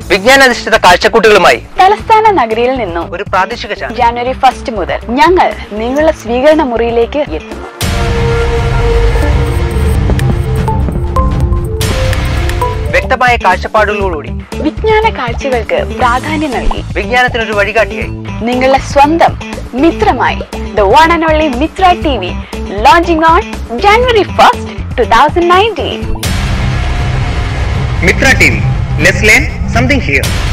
വിജ്ഞാനാധിഷ്ഠിത കാഴ്ചക്കൂട്ടുകളുമായി തലസ്ഥാന നഗരിയിൽ നിന്നും ഒരു പ്രാദേശിക ചാനൽ ജാനുവരി ഫസ്റ്റ് മുതൽ ഞങ്ങൾ നിങ്ങളുടെ സ്വീകരണ മുറിയിലേക്ക് എത്തുന്നു വ്യക്തമായ കാഴ്ചപ്പാടുകളോടുകൂടി വിജ്ഞാന കാഴ്ചകൾക്ക് പ്രാധാന്യം നൽകി വിജ്ഞാനത്തിനൊരു വഴികാട്ടിയായി നിങ്ങളുടെ സ്വന്തം മിത്രമായി the one and only Mitra T V launching on January first two thousand nineteen Mitra T V let's learn something here